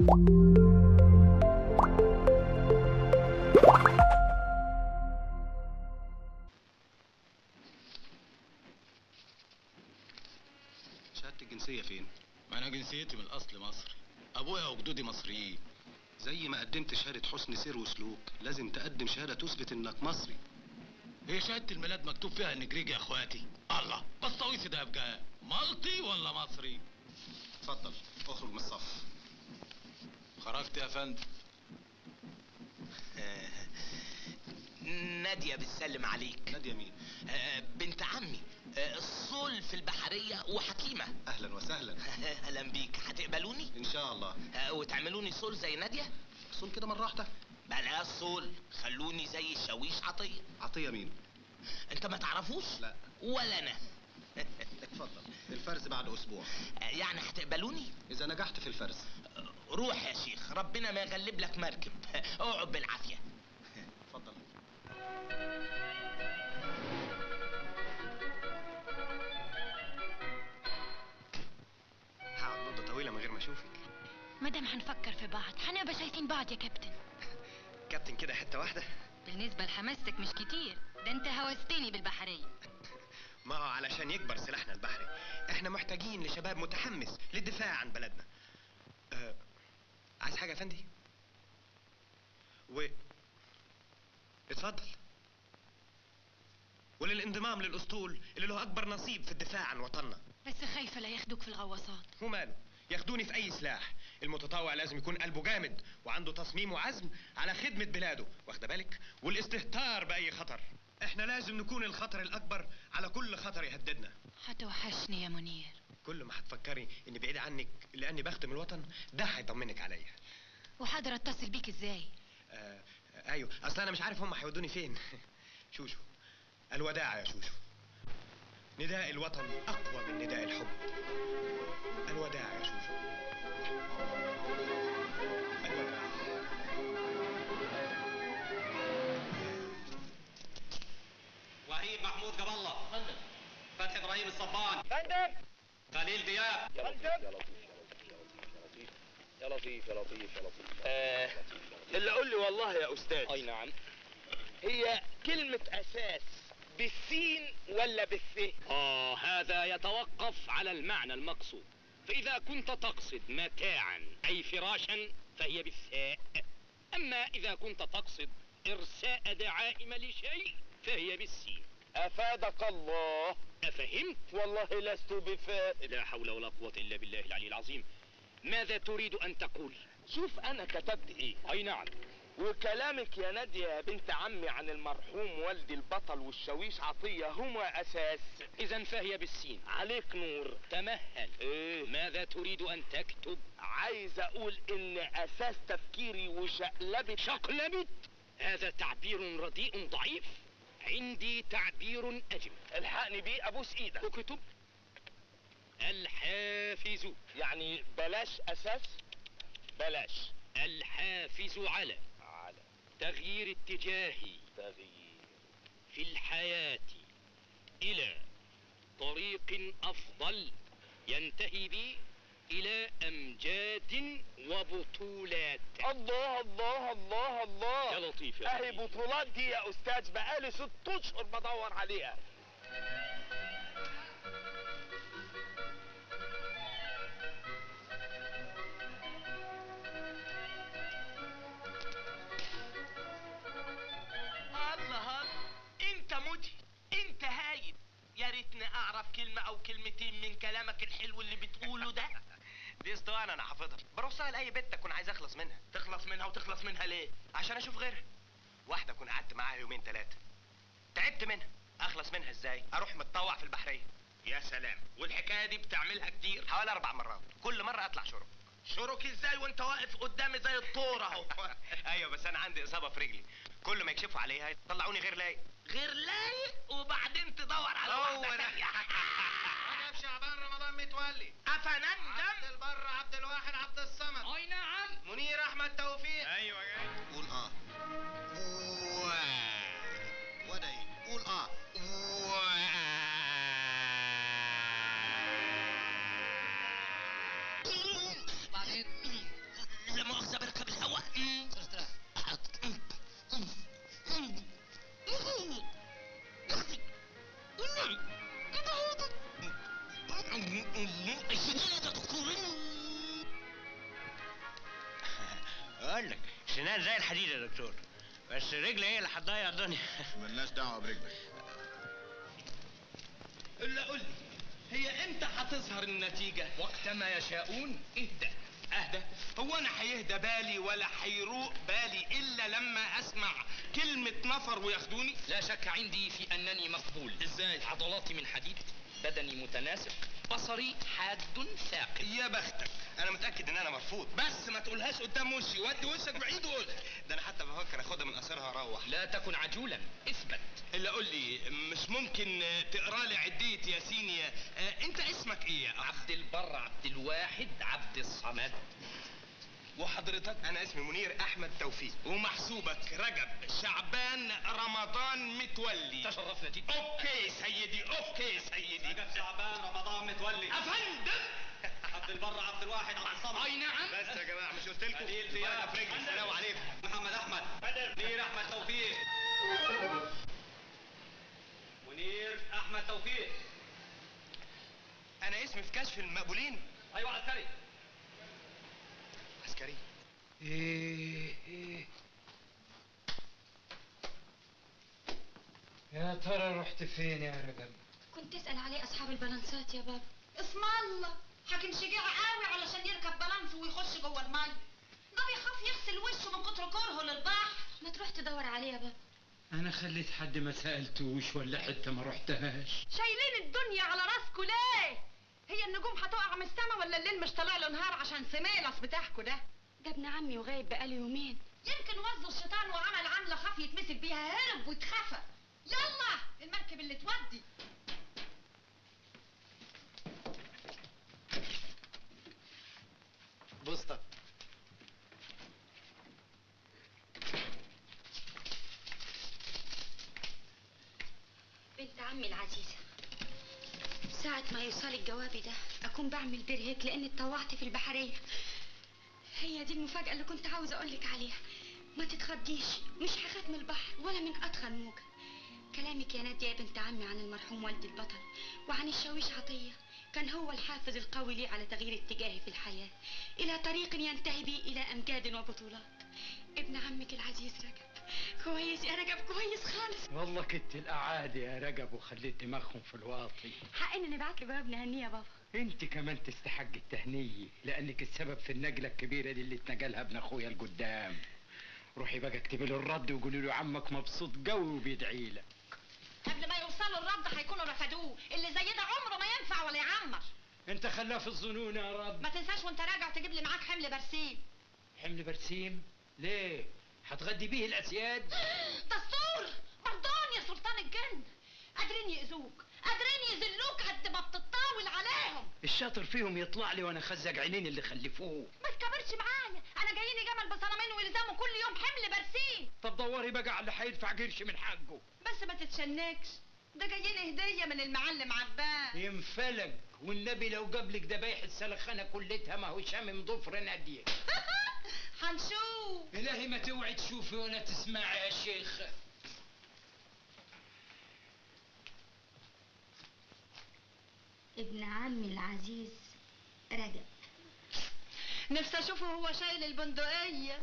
شهادة الجنسية فين؟ ما انا جنسيتي من الاصل مصري ابويا وجدودي مصريين زي ما قدمت شهادة حسن سير وسلوك لازم تقدم شهادة تثبت انك مصري هي شهادة الميلاد مكتوب فيها اني جريج يا اخواتي الله بس طويسي ده يبقى مالطي ولا مصري اتفضل اخرج من الصف خرجت يا فندم نادية بتسلم عليك نادية مين؟ آه، بنت عمي آه، الصول في البحرية وحكيمة اهلا وسهلا اهلا بيك هتقبلوني ان شاء الله آه، وتعملوني صول زي نادية صون كده مرة واحدة بلاش صول خلوني زي الشاويش عطية عطية مين؟ انت ما تعرفوش لا ولا انا اتفضل الفرز بعد اسبوع آه، يعني هتقبلوني اذا نجحت في الفرز آه، روح يا شيخ ربنا ما يغلب لك مركب اقعد بالعافية اتفضل هقعد مدة طويلة من غير ما اشوفك مادام هنفكر في بعض هنبقى شايفين بعض يا كابتن كابتن كده حتة واحدة بالنسبة لحماستك مش كتير ده انت هوستني بالبحرية ما هو علشان يكبر سلاحنا البحري احنا محتاجين لشباب متحمس للدفاع عن بلدنا أه عايز حاجة يا فندي و اتفضل وللانضمام للاسطول اللي له اكبر نصيب في الدفاع عن وطننا بس خايفة لا ياخدوك في الغواصات وماله ياخدوني في اي سلاح المتطوع لازم يكون قلبه جامد وعنده تصميم وعزم على خدمة بلاده واخده بالك والاستهتار باي خطر احنا لازم نكون الخطر الاكبر على كل خطر يهددنا هتوحشني يا منير كل ما هتفكري اني بعيد عنك لاني بخدم الوطن ده هيطمنك عليا وحاضر اتصل بيك ازاي آه آه، ايوه اصل انا مش عارف هم هيودوني فين شوشو الوداع يا شوشو نداء الوطن اقوى من نداء الحب الوداع يا شوشو الوداع وهيب محمود قبل الله فندم فتحي ابراهيم الصبان فندم خليل دياب يا لطيف يا لطيف يا لطيف آه اللي قول لي والله يا استاذ اي نعم هي كلمة اساس بالسين ولا بالث آه هذا يتوقف على المعنى المقصود فإذا كنت تقصد متاعا أي فراشا فهي بالثاء أما إذا كنت تقصد إرساء دعائم لشيء فهي بالسين افادك الله أفهمت؟ والله لست بفاء لا حول ولا قوة إلا بالله العلي العظيم ماذا تريد أن تقول؟ شوف انا كتبت ايه أي نعم وكلامك يا نادية يا بنت عمي عن المرحوم والدي البطل والشاويش عطية هما اساس إذا فهي بالسين عليك نور تمهل ايه ماذا تريد أن تكتب؟ عايز اقول ان اساس تفكيري وشقلبة شقلبت هذا تعبير رديء ضعيف عندي تعبير أجمل الحقني بيه ابوس ايدك اكتب الحافز يعني بلاش اساس بلاش الحافز على على تغيير اتجاهي تغيير في الحياة إلى طريق أفضل ينتهي بي إلى أمجاد وبطولات الله الله الله الله يا لطيف يا اهي لطيف. بطولات دي يا استاذ بقالي ست اشهر بدور عليها الله الله انت مدهش انت هايل يا ريتني اعرف كلمه او كلمتين من كلامك الحلو اللي بتقوله ده دي اسطوانة انا حافظها بروحها لاي بنت اكون عايز اخلص منها تخلص منها وتخلص منها ليه عشان اشوف غيرها واحدة اكون قعدت معاها يومين ثلاثة تعبت منها اخلص منها ازاي اروح متطوع في البحرية يا سلام والحكايه دي بتعملها كتير حوالي اربع مرات كل مرة اطلع شرب شرك ازاي وانت واقف قدامي زي الطور اهو ايوه بس انا عندي اصابة في رجلي كل ما يكشفوا عليها يطلعوني غير لايق غير لايق وبعدين تدور على هو واحده ده. تانية رجب شعبان رمضان متولي افنندم البر عبد الواحد عبد الصمد أي نعم منير احمد توفيق ايوه جاي قول اه وده ايه قول اه بعدين زي هقول لك سنان زي الحديد يا دكتور بس رجلي هي اللي هتضيع الدنيا ملناش دعوه برجلك الا قول لي هي امتى هتظهر النتيجة؟ وقتما يشاءون اهدأ اهدى هو انا هيهدى بالي ولا هيروق بالي الا لما اسمع كلمة نفر وياخدوني؟ لا شك عندي في أنني مقبول ازاي؟ عضلاتي من حديد بدني متناسق بصري حاد ثاقب يا بختك انا متاكد ان انا مرفوض بس ما تقولهاش قدام وشي ودي وشك بعيد وقولها ده انا حتى بفكر اخدها من قصرها واروح لا تكن عجولا اثبت الا قول لي مش ممكن تقرا لي عدية ياسين يا آه، انت اسمك ايه يا أخ؟ عبد البر عبد الواحد عبد الصمد وحضرتك انا اسمي منير احمد توفيق ومحسوبك رجب شعبان رمضان متولي تشرفنا جدا اوكي سيدي اوكي سيدي شعبان رمضان متولي افندم عبد البر عبد الواحد عبد الصمد اي نعم بس يا جماعه مش قلت لكم خليل دياب. في رجلي السلام عليكم محمد احمد منير احمد توفيق منير احمد توفيق انا اسمي في كشف المقبولين ايوه عسكري عسكري ايه ايه يا ترى رحت فين يا رجب كنت تسأل عليه أصحاب البلانسات يا بابا اسم الله حاكم شجاع قوي علشان يركب بالانس ويخش جوه الميه ده بيخاف يغسل وشه من كتر كرهه للبحر ما تروح تدور عليه يا بابا انا خليت حد ما سالتوش ولا حتى ما رحتهاش شايلين الدنيا على راسكوا ليه هي النجوم هتقع من السما ولا الليل مش طالع له نهار عشان سميلس بتاعكوا ده ده ابن عمي وغايب بقاله يومين يمكن وزه الشيطان وعمل عمله خاف يتمسك بيها هرب واتخفى يلا المركب اللي تودي بوسطة بنت عمي العزيزة ساعة ما يوصلك جوابي ده أكون بعمل برهيك لأني اتطوعت في البحرية هي دي المفاجأة اللي كنت عاوزة أقولك عليها ما تتخضيش مش هخاف من البحر ولا من أدخل موجة كلامك يا نادية يا بنت عمي عن المرحوم والدي البطل وعن الشاويش عطية كان هو الحافز القوي لي على تغيير اتجاهي في الحياة إلى طريق ينتهي بي إلى أمجاد وبطولات ابن عمك العزيز رجب كويس يا رجب كويس خالص والله كنت الاعادي يا رجب وخليت دماغهم في الواطي حق ان نبعت له جواب نهنيه يا بابا انت كمان تستحق التهنية لانك السبب في النقلة الكبيرة دي اللي اتنقلها ابن اخويا القدام روحي بقى اكتبي له الرد وقولي له عمك مبسوط قوي وبيدعي لك قبل ما يوصلوا الرد هيكونوا رفضوه اللي زي ده عمره ما ينفع ولا يعمر انت خلاه في الظنون يا رب ما تنساش وانت راجع تجيب لي معاك حمل برسيم حمل برسيم ليه هتغدي بيه الاسياد دستور مرضان يا سلطان الجن قادرين يأذوك قادرين يذلوك قد ما بتطاول عليهم الشاطر فيهم يطلع لي وانا خزق عينين اللي خلفوه ما تكبرش معايا انا جاييني جمل بصنمين ويلزموا كل يوم حمل برسيم طب دوري بقى على اللي هيدفع قرش من حقه بس ما تتشنكش ده جاييني هديه من المعلم عباس ينفلق والنبي لو قبلك دبايح السلخانه كلتها ما هو شامم ضفر ناديه هنشوف الهي ما توعي تشوفي ولا تسمعي يا شيخ ابن عمي العزيز رجب نفسي اشوفه هو شايل البندقيه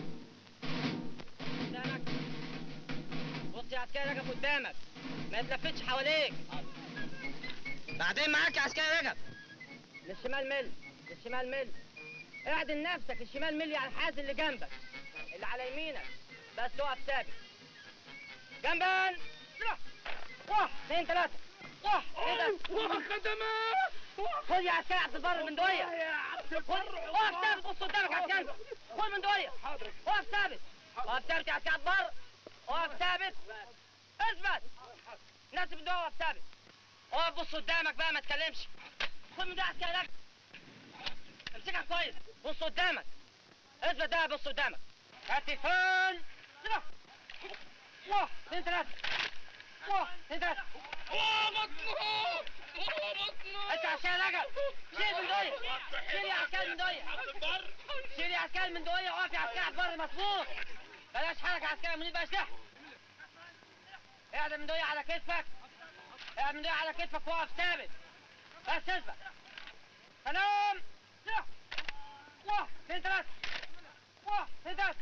قدامك بص يا عسكري رجب قدامك ما يتلفتش حواليك بعدين معاك يا عسكري رجب للشمال مل للشمال مل اعدل نفسك الشمال مل على الحاز اللي جنبك اللي على يمينك بس اقف ثابت جنبا روح واحد اثنين ثلاثة واحد اثنين ثلاثة خد يا عسكري عبد البر من دوية خد اقف ثابت بص قدامك على الجنب خد من دوية اقف ثابت اقف ثابت يا عسكري عبد البر اقف ثابت اثبت ناسب من دوية اقف ثابت اقف بص قدامك بقى ما تكلمش خد من ده عسكري رجل امسكها كويس بص قدامك اثبت ده بص قدامك كتفان روح واحد اثنين ثلاثة واحد اثنين ثلاثة انت عسكري رجل شيل من دوية شيل يا عسكري من دوية شيل يا عسكري من دوية اقف يا عسكري على البر مظبوط بلاش حركة عسكري منير بلاش ضحك اقعد من دوية على كتفك اقعد من دوية على كتفك واقف ثابت بس اثبت سلام روح واحد اثنين ثلاثة واحد اثنين ثلاثة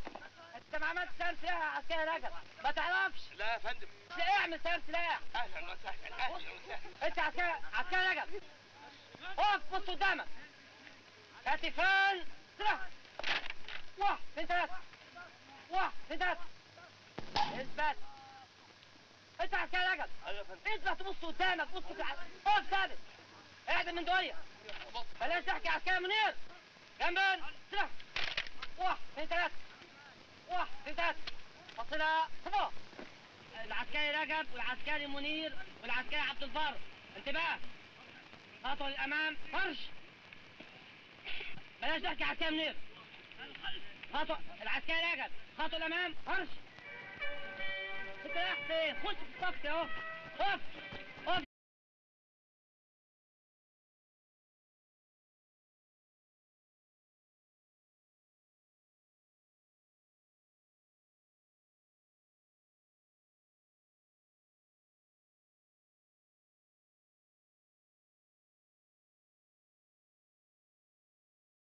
سلاح يا عسكري رجب ما تعرفش لا يا فندم سلاح اعمل سير سلاح اهلا وسهلا اهلا وسهلا انت عسكري عسكري رجب اقف بص قدامك كتفان سلاح واحد اثنين ثلاثة واحد اثنين ثلاثة اثبت انت عسكري رجب ايوه يا فندم اثبت بص قدامك بص في الع- اقف ثابت اعدل من دوية بلاش تحكي عسكري منير جنبا سلاح واحد اثنين ثلاثة واحد اثنين ثلاثة فصلها صفا العسكري رجب والعسكري منير والعسكري عبد البر انتباه خطوة للأمام فرش بلاش تحكي عسكري منير خطوة العسكري رجب خطوة للأمام فرش انت رايح فين؟ خش في الصف اهو اقف اقف